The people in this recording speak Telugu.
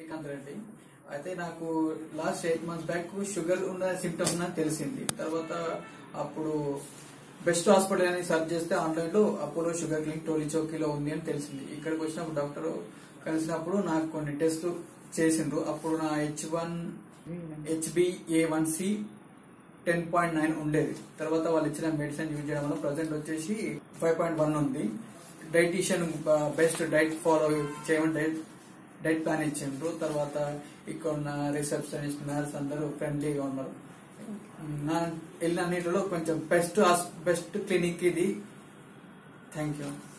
శ్రీకాంత్ రెడ్డి అయితే నాకు last eight months back sugar ఉన్న సిమ్టమ్స్ నాకు తెలిసింది తర్వాత అప్పుడు బెస్ట్ హాస్పిటల్ అని సెర్చ్ చేస్తే ఆన్లైన్ లో అపోలో షుగర్ క్లినిక్ టోలిచౌకీలో ఉంది అని తెలిసింది ఇక్కడికి వచ్చినప్పుడు డాక్టర్ కలిసినప్పుడు నాకు కొన్ని టెస్ట్లు చేసిండ్రు అప్పుడు నా H one HbA one C ten point nine ఉండేది తర్వాత వాళ్ళు ఇచ్చిన మెడిసిన్ యూజ్ చేయడం వల్ల ప్రజెంట్ వచ్చేసి ఫైవ్ పాయింట్ వన్ ఉంది డైటీషియన్ బెస్ట్ డైట్ ఫాలో చేయమని డైట్ డైట్ ప్లాన్ ఇచ్చిండ్రు తర్వాత ఇక్కడ ఉన్న రిసెప్షనిస్ట్ నర్స్ అందరూ ఫ్రెండ్లీగా ఉన్నారు నా వెళ్ళిన అన్నిటిలో కొంచెం బెస్ట్ బెస్ట్ క్లినిక్ ఇది థ్యాంక్ యూ